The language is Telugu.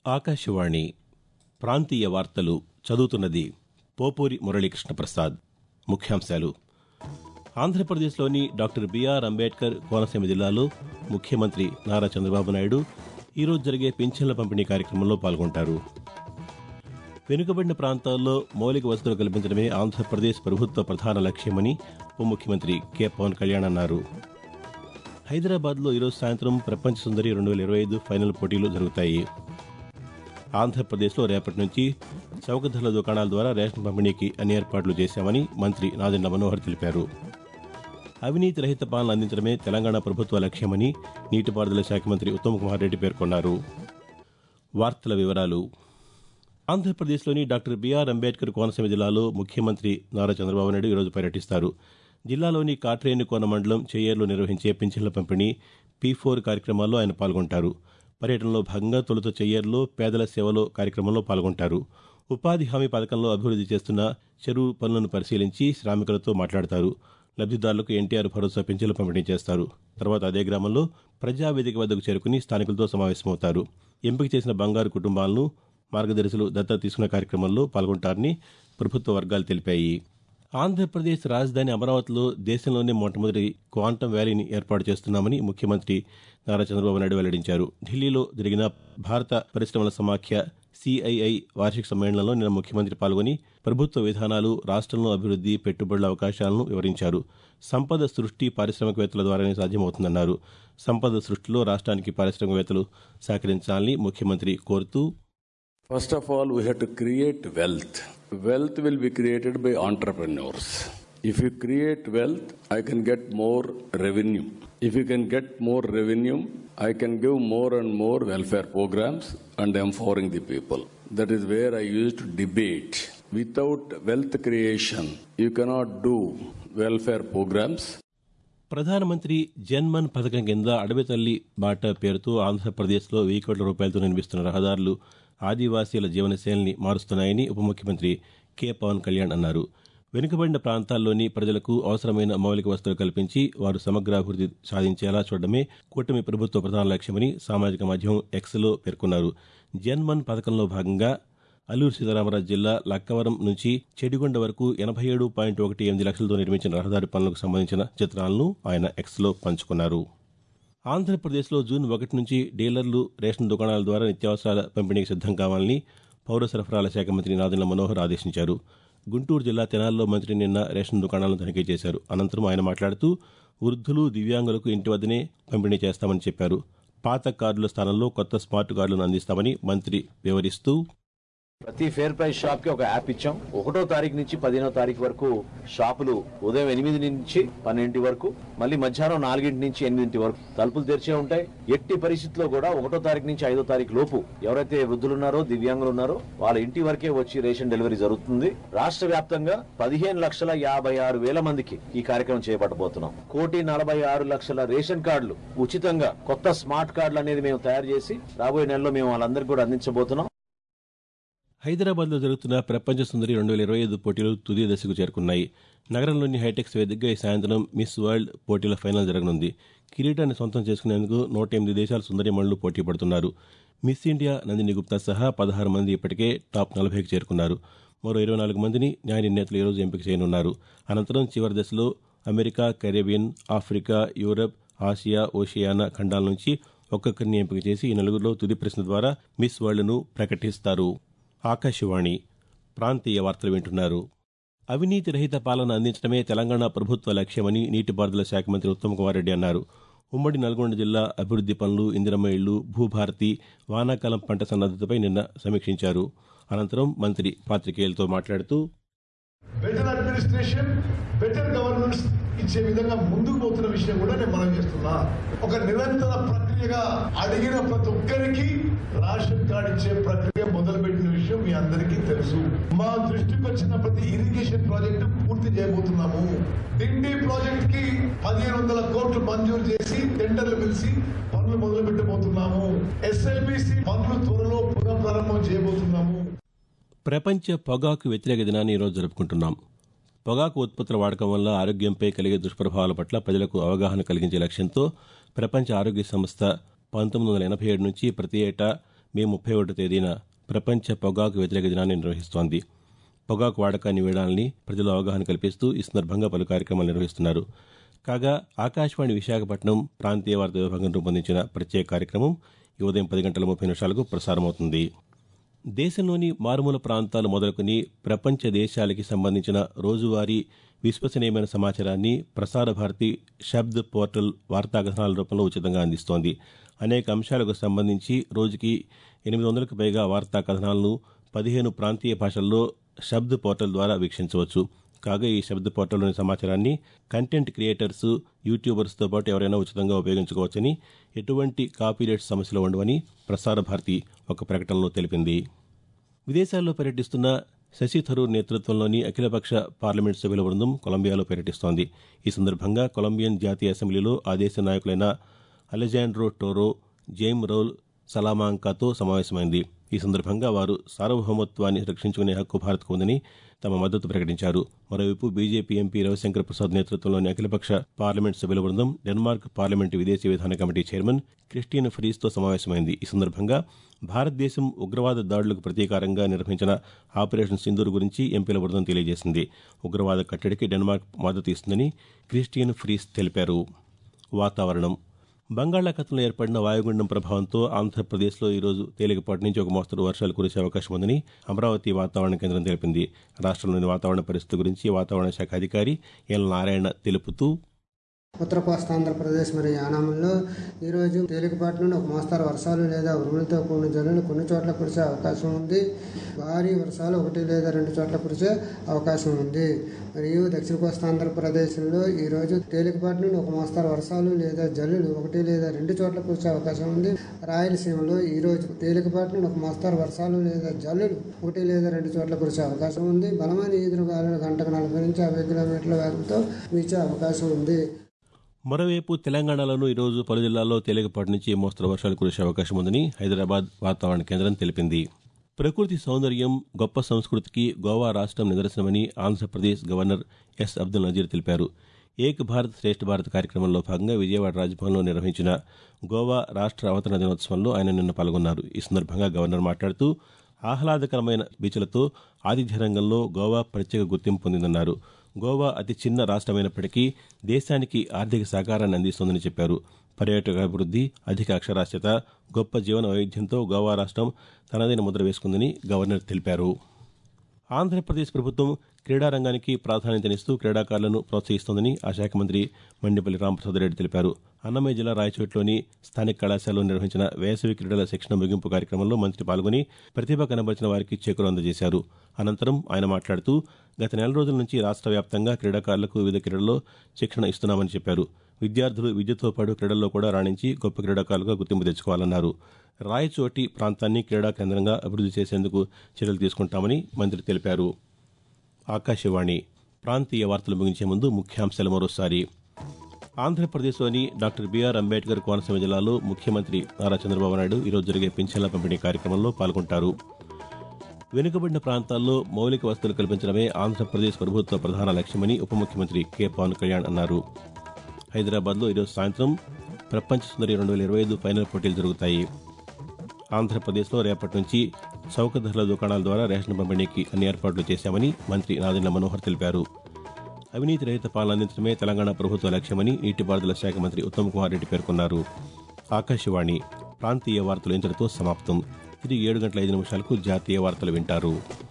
ఆకాశవాణి ప్రాంతీయ వార్తలు చదువుతున్నది పోపూరి మురళీకృష్ణ ప్రసాద్ ముఖ్యాంశాలు ఆంధ్రప్రదేశ్లోని డాక్టర్ బీఆర్ అంబేద్కర్ కోనసీమ జిల్లాలో ముఖ్యమంత్రి నారా చంద్రబాబు నాయుడు ఈరోజు జరిగే పింఛన్ల పంపిణీ కార్యక్రమంలో పాల్గొంటారు వెనుకబడిన ప్రాంతాల్లో మౌలిక వసతులు కల్పించడమే ఆంధ్రప్రదేశ్ ప్రభుత్వ ప్రధాన లక్ష్యమని ఉప ముఖ్యమంత్రి కె పవన్ కళ్యాణ్ అన్నారు హైదరాబాద్లో ఈరోజు సాయంత్రం ప్రపంచ సుందరి రెండు వేల ఇరవై ఐదు ఫైనల్ పోటీలు జరుగుతాయి ఆంధ్రప్రదేశ్లో రేపటి నుంచి చౌక ధరల దుకాణాల ద్వారా రేషన్ పంపిణీకి అన్ని ఏర్పాట్లు చేశామని మంత్రి నాదెండ్ల మనోహర్ తెలిపారు అవినీతి రహిత పాలన అందించడమే తెలంగాణ ప్రభుత్వ లక్ష్యమని నీటిపారుదల శాఖ మంత్రి ఉత్తమ్ కుమార్ రెడ్డి పేర్కొన్నారు వార్తల వివరాలు ఆంధ్రప్రదేశ్లోని డాక్టర్ బీఆర్ అంబేద్కర్ కోనసీమ జిల్లాలో ముఖ్యమంత్రి నారా చంద్రబాబు నాయుడు ఈరోజు పర్యటిస్తారు జిల్లాలోని కాట్రేనికోన మండలం చెయ్యేరులో నిర్వహించే పింఛన్ల పంపిణీ పీ ఫోర్ కార్యక్రమాల్లో ఆయన పాల్గొంటారు పర్యటనలో భాగంగా తొలుత చెయ్యేరులో పేదల సేవలో కార్యక్రమంలో పాల్గొంటారు ఉపాధి హామీ పథకంలో అభివృద్ది చేస్తున్న చెరువు పనులను పరిశీలించి శ్రామికులతో మాట్లాడతారు లబ్దిదారులకు ఎన్టీఆర్ భరోసా పింఛన్లు పంపిణీ చేస్తారు తర్వాత అదే గ్రామంలో ప్రజావేదిక వద్దకు చేరుకుని స్థానికులతో సమావేశమవుతారు ఎంపిక చేసిన బంగారు కుటుంబాలను మార్గదర్శులు దత్తత తీసుకున్న కార్యక్రమంలో పాల్గొంటారని ప్రభుత్వ వర్గాలు తెలిపాయి ఆంధ్రప్రదేశ్ రాజధాని అమరావతిలో దేశంలోనే మొట్టమొదటి క్వాంటం వ్యాలీని ఏర్పాటు చేస్తున్నామని ముఖ్యమంత్రి నారా చంద్రబాబు నాయుడు వెల్లడించారు ఢిల్లీలో జరిగిన భారత పరిశ్రమల సమాఖ్య సిఐఐ వార్షిక సమ్మేళనంలో నిన్న ముఖ్యమంత్రి పాల్గొని ప్రభుత్వ విధానాలు రాష్ట్రంలో అభివృద్ది పెట్టుబడుల అవకాశాలను వివరించారు సంపద సృష్టి పారిశ్రామికవేత్తల ద్వారానే సాధ్యమవుతుందన్నారు సంపద సృష్టిలో రాష్ట్రానికి పారిశ్రామికవేత్తలు సహకరించాలని ముఖ్యమంత్రి కోరుతూ First of all, we have to create wealth. Wealth will be created by entrepreneurs. If you create wealth, I can get more revenue. If you can get more revenue, I can give more and more welfare programs and empowering the people. That is where I used to debate. Without wealth creation, you cannot do welfare programs. ప్రధానమంత్రి జన్మన్ పథకం కింద అడవి తల్లి బాట పేరుతో ఆంధ్రప్రదేశ్లో వెయ్యి కోట్ల రూపాయలతో నిర్మిస్తున్న రహదారులు ఆదివాసీల జీవనశైలిని మారుస్తున్నాయని ఉప ముఖ్యమంత్రి కె పవన్ కళ్యాణ్ అన్నారు వెనుకబడిన ప్రాంతాల్లోని ప్రజలకు అవసరమైన మౌలిక వసతులు కల్పించి వారు సమగ్రాభివృద్ది సాధించేలా చూడడమే కూటమి ప్రభుత్వ ప్రధాన లక్ష్యమని సామాజిక మాధ్యమం ఎక్స్లో పేర్కొన్నారు జన్మన్ పథకంలో భాగంగా అల్లూరు సీతారామరాజు జిల్లా లక్కవరం నుంచి చెడిగొండ వరకు ఎనభై ఏడు పాయింట్ ఒకటి ఎనిమిది లక్షలతో నిర్మించిన రహదారి పనులకు సంబంధించిన చిత్రాలను ఆయన ఎక్స్లో పంచుకున్నారు ఆంధ్రప్రదేశ్లో జూన్ ఒకటి నుంచి డీలర్లు రేషన్ దుకాణాల ద్వారా నిత్యావసరాల పంపిణీకి సిద్దం కావాలని పౌర సరఫరాల శాఖ మంత్రి నాదెండ్ల మనోహర్ ఆదేశించారు గుంటూరు జిల్లా తెనాల్లో మంత్రి నిన్న రేషన్ దుకాణాలను తనిఖీ చేశారు అనంతరం ఆయన మాట్లాడుతూ వృద్ధులు దివ్యాంగులకు ఇంటి వద్దనే పంపిణీ చేస్తామని చెప్పారు పాత కార్డుల స్థానంలో కొత్త స్మార్ట్ కార్డులను అందిస్తామని మంత్రి వివరిస్తూ ప్రతి ఫేర్ ప్రైస్ షాప్ కి ఒక యాప్ ఇచ్చాం ఒకటో తారీఖు నుంచి పదిహేనో తారీఖు వరకు షాపులు ఉదయం ఎనిమిది నుంచి పన్నెండింటి వరకు మళ్ళీ మధ్యాహ్నం నాలుగింటి నుంచి ఎనిమిదింటి వరకు తలుపులు తెరిచే ఉంటాయి ఎట్టి పరిస్థితుల్లో కూడా ఒకటో తారీఖు నుంచి ఐదో తారీఖు లోపు ఎవరైతే వృద్ధులు ఉన్నారో దివ్యాంగులు ఉన్నారో వాళ్ళ ఇంటి వరకే వచ్చి రేషన్ డెలివరీ జరుగుతుంది రాష్ట్ర వ్యాప్తంగా పదిహేను లక్షల యాభై ఆరు వేల మందికి ఈ కార్యక్రమం చేపట్టబోతున్నాం కోటి నలభై ఆరు లక్షల రేషన్ కార్డులు ఉచితంగా కొత్త స్మార్ట్ కార్డులు అనేది మేము తయారు చేసి రాబోయే నెలలో మేము వాళ్ళందరికీ కూడా అందించబోతున్నాం హైదరాబాద్లో జరుగుతున్న ప్రపంచ సుందరి రెండు వేల ఇరవై ఐదు పోటీలు తుది దశకు చేరుకున్నాయి నగరంలోని హైటెక్స్ వేదికగా ఈ సాయంత్రం మిస్ వరల్డ్ పోటీల ఫైనల్ జరగనుంది కిరీటాన్ని సొంతం చేసుకునేందుకు నూట ఎనిమిది దేశాల సుందరిమణులు పోటీ పడుతున్నారు మిస్ ఇండియా నందిని గుప్తా సహా పదహారు మంది ఇప్పటికే టాప్ నలభైకి చేరుకున్నారు మరో ఇరవై నాలుగు మందిని న్యాయ నిర్ణేతలు ఈరోజు ఎంపిక చేయనున్నారు అనంతరం చివరి దశలో America Caribbean Africa Europe Asia Oceania ఖండాల నుంచి ఒక్కొక్కరిని ఎంపిక చేసి ఈ నలుగురిలో తుది ప్రశ్న ద్వారా మిస్ వరల్డ్ను ప్రకటిస్తారు ఆకాశవాణి ప్రాంతీయ వార్తలు వింటున్నారు అవినీతి రహిత పాలన అందించడమే తెలంగాణ ప్రభుత్వ లక్ష్యమని నీటిపారుదల శాఖ మంత్రి ఉత్తమ్ కుమార్ రెడ్డి అన్నారు ఉమ్మడి నల్గొండ జిల్లా అభివృద్ది పనులు ఇందిరమ్మ ఇళ్లు భూభారతి వానాకాలం పంట సన్నద్దతపై నిన్న సమీక్షించారు అనంతరం మంత్రి పాతికేయులతో మాట్లాడుతూ బెటర్ అడ్మినిస్ట్రేషన్ బెటర్ గవర్నెన్స్ ఇచ్చే విధంగా ముందుకు పోతున్న విషయం కూడా నేను మనం చేస్తున్నా ఒక నిరంతర ప్రక్రియగా అడిగిన ప్రతి ఒక్కరికి రేషన్ కార్డు ఇచ్చే ప్రక్రియ మొదలుపెట్టిన విషయం మీ అందరికీ తెలుసు మా దృష్టికి వచ్చిన ప్రతి ఇరిగేషన్ ప్రాజెక్టు పూర్తి చేయబోతున్నాము డిండి ప్రాజెక్ట్ కి పదిహేను వందల కోట్లు మంజూరు చేసి టెండర్లు పిలిచి పనులు మొదలు పెట్టబోతున్నాము ఎస్ఎల్బిసి పనులు త్వరలో పునః ప్రారంభం చేయబోతున్నాము ప్రపంచ పొగాకు వ్యతిరేక దినాన్ని ఈరోజు జరుపుకుంటున్నాం పొగాకు ఉత్పత్తుల వాడకం వల్ల ఆరోగ్యంపై కలిగే దుష్ప్రభావాల పట్ల ప్రజలకు అవగాహన కలిగించే లక్ష్యంతో ప్రపంచ ఆరోగ్య సంస్థ పంతొమ్మిది వందల ఎనభై ఏడు నుంచి ప్రతి ఏటా మే ముప్పై ఒకటో తేదీన ప్రపంచ పొగాకు వ్యతిరేక దినాన్ని నిర్వహిస్తోంది పొగాకు వాడకాన్ని వేయడాలని ప్రజలు అవగాహన కల్పిస్తూ ఈ సందర్భంగా పలు కార్యక్రమాలు నిర్వహిస్తున్నారు కాగా ఆకాశవాణి విశాఖపట్నం ప్రాంతీయ వార్తా విభాగం రూపొందించిన ప్రత్యేక కార్యక్రమం ఈ ఉదయం పది గంటల ముప్పై నిమిషాలకు ప్రసారమవుతుంది దేశంలోని మారుమూల ప్రాంతాలు మొదలుకొని ప్రపంచ దేశాలకి సంబంధించిన రోజువారీ విశ్వసనీయమైన సమాచారాన్ని ప్రసార భారతి శబ్ద్ పోర్టల్ వార్తా కథనాల రూపంలో ఉచితంగా అందిస్తోంది అనేక అంశాలకు సంబంధించి రోజుకి ఎనిమిది వందలకు పైగా వార్తా కథనాలను పదిహేను ప్రాంతీయ భాషల్లో శబ్ద్ పోర్టల్ ద్వారా వీక్షించవచ్చు కాగా ఈ శబ్ద పోర్టల్లోని సమాచారాన్ని కంటెంట్ క్రియేటర్స్ యూట్యూబర్స్తో పాటు ఎవరైనా ఉచితంగా ఉపయోగించుకోవచ్చని ఎటువంటి కాపీరైట్ సమస్యలు ఉండవని ప్రసార భారతి ఒక ప్రకటనలో తెలిపింది విదేశాల్లో పర్యటిస్తున్న శశి థరూర్ నేతృత్వంలోని అఖిలపక్ష పార్లమెంట్ సభ్యుల బృందం కొలంబియాలో పర్యటిస్తోంది ఈ సందర్భంగా కొలంబియన్ జాతీయ అసెంబ్లీలో ఆ దేశ నాయకులైన అలెజాండ్రో టోరో జేమ్ రౌల్ సలామాంకాతో సమావేశమైంది ఈ సందర్భంగా వారు సార్వభౌమత్వాన్ని రక్షించుకునే హక్కు భారత్కు ఉందని తమ మద్దతు ప్రకటించారు మరోవైపు బీజేపీ ఎంపీ రవిశంకర్ ప్రసాద్ నేతృత్వంలోని అఖిలపక్ష పార్లమెంట్ సభ్యుల బృందం డెన్మార్క్ పార్లమెంటు విదేశీ విధాన కమిటీ చైర్మన్ క్రిస్టియన్ ఫ్రీస్తో సమావేశమైంది ఈ సందర్భంగా భారతదేశం ఉగ్రవాద దాడులకు ప్రతీకారంగా నిర్వహించిన ఆపరేషన్ సింధూర్ గురించి ఎంపీల బృందం తెలియజేసింది ఉగ్రవాద కట్టడికి డెన్మార్క్ మద్దతు ఇస్తుందని క్రిస్టియన్ ఫ్రీస్ తెలిపారు వాతావరణం బంగాళాఖాతంలో ఏర్పడిన వాయుగుండం ప్రభావంతో ఆంధ్రప్రదేశ్లో ఈరోజు తేలికపాటి నుంచి ఒక మోస్తరు వర్షాలు కురిసే అవకాశం ఉందని అమరావతి వాతావరణ కేంద్రం తెలిపింది రాష్ట్రంలోని వాతావరణ పరిస్థితి గురించి వాతావరణ శాఖ అధికారి ఎల్ నారాయణ తెలుపుతూ ఉత్తర కోస్తాంధ్రప్రదేశ్ మరియు యానాంలో ఈరోజు తేలికపాటి నుండి ఒక మోస్తారు వర్షాలు లేదా ఉరుములతో కూడిన జల్లులు కొన్ని చోట్ల కురిసే అవకాశం ఉంది భారీ వర్షాలు ఒకటి లేదా రెండు చోట్ల కురిసే అవకాశం ఉంది మరియు దక్షిణ కోస్తాంధ్రప్రదేశ్లో ఈరోజు తేలికపాటి నుండి ఒక మోస్తారు వర్షాలు లేదా జల్లులు ఒకటి లేదా రెండు చోట్ల కురిసే అవకాశం ఉంది రాయలసీమలో ఈరోజు తేలికపాటి నుండి ఒక మోస్తారు వర్షాలు లేదా జల్లులు ఒకటి లేదా రెండు చోట్ల కురిసే అవకాశం ఉంది బలమైన ఈదురు గాలులు గంటకు నలభై నుంచి యాభై కిలోమీటర్ల వేగంతో వీచే అవకాశం ఉంది మరోవైపు తెలంగాణలోనూ ఈరోజు పలు జిల్లాల్లో తేలికపాటి నుంచి మోస్తరు వర్షాలు కురిసే అవకాశం ఉందని హైదరాబాద్ వాతావరణ కేంద్రం తెలిపింది ప్రకృతి సౌందర్యం గొప్ప సంస్కృతికి గోవా రాష్ట్రం నిదర్శనమని ఆంధ్రప్రదేశ్ గవర్నర్ ఎస్ అబ్దుల్ నజీర్ తెలిపారు ఏక్ భారత్ శ్రేష్ఠ భారత్ కార్యక్రమంలో భాగంగా విజయవాడ రాజ్భవన్లో నిర్వహించిన గోవా రాష్ట్ర అవతరణ దినోత్సవంలో ఆయన నిన్న పాల్గొన్నారు ఈ సందర్భంగా గవర్నర్ మాట్లాడుతూ ఆహ్లాదకరమైన బీచ్లతో ఆతిథ్య రంగంలో గోవా ప్రత్యేక గుర్తింపు పొందిందన్నారు గోవా అతి చిన్న రాష్ట్రమైనప్పటికీ దేశానికి ఆర్థిక సహకారాన్ని అందిస్తోందని చెప్పారు పర్యాటక అభివృద్ధి అధిక అక్షరాస్యత గొప్ప జీవన వైవిధ్యంతో గోవా రాష్ట్రం తనదైన ముద్ర వేసుకుందని గవర్నర్ తెలిపారు ఆంధ్రప్రదేశ్ ప్రభుత్వం క్రీడా రంగానికి ప్రాధాన్యతనిస్తూ క్రీడాకారులను ప్రోత్సహిస్తోందని ఆ శాఖ మంత్రి మండిపల్లి రామప్రసాద్ రెడ్డి తెలిపారు అన్నమయ్య జిల్లా రాయచోట్లోని స్థానిక కళాశాలలో నిర్వహించిన వేసవి క్రీడల శిక్షణ ముగింపు కార్యక్రమంలో మంత్రి పాల్గొని ప్రతిభ కనబరిచిన వారికి చెక్కులు అందజేశారు అనంతరం ఆయన మాట్లాడుతూ గత నెల రోజుల నుంచి రాష్ట్ర వ్యాప్తంగా క్రీడాకారులకు వివిధ క్రీడల్లో శిక్షణ ఇస్తున్నామని చెప్పారు విద్యార్థులు విద్యతో పాటు క్రీడల్లో కూడా రాణించి గొప్ప క్రీడాకారులుగా గుర్తింపు తెచ్చుకోవాలన్నారు రాయచోటి ప్రాంతాన్ని క్రీడా కేంద్రంగా అభివృద్ధి చేసేందుకు చర్యలు తీసుకుంటామని మంత్రి తెలిపారు ఆకాశవాణి ప్రాంతీయ వార్తలు ముగించే ముందు ముఖ్యాంశాలు మరోసారి ఆంధ్రప్రదేశ్లోని డాక్టర్ బీఆర్ అంబేద్కర్ కోనసీమ జిల్లాలో ముఖ్యమంత్రి నారా చంద్రబాబు నాయుడు ఈరోజు జరిగే పింఛన్ల పంపిణీ కార్యక్రమంలో పాల్గొంటారు వెనుకబడిన ప్రాంతాల్లో మౌలిక వసతులు కల్పించడమే ఆంధ్రప్రదేశ్ ప్రభుత్వ ప్రధాన లక్ష్యమని ఉప ముఖ్యమంత్రి కె పవన్ కళ్యాణ్ అన్నారు హైదరాబాద్లో ఈరోజు సాయంత్రం ప్రపంచ సుందరి రెండు వేల ఇరవై ఐదు ఫైనల్ పోటీలు జరుగుతాయి ఆంధ్రప్రదేశ్లో రేపటి నుంచి చౌక ధరల దుకాణాల ద్వారా రేషన్ పంపిణీకి అన్ని ఏర్పాట్లు చేశామని మంత్రి నాదెండ్ల మనోహర్ తెలిపారు అవినీతి రహిత పాలన అందించడమే తెలంగాణ ప్రభుత్వ లక్ష్యమని నీటిపారుదల శాఖ మంత్రి ఉత్తమ్ కుమార్ రెడ్డి పేర్కొన్నారు ఆకాశవాణి ప్రాంతీయ వార్తలు ఇంతటితో సమాప్తం తిరిగి ఏడు గంటల ఐదు నిమిషాలకు జాతీయ వార్తలు వింటారు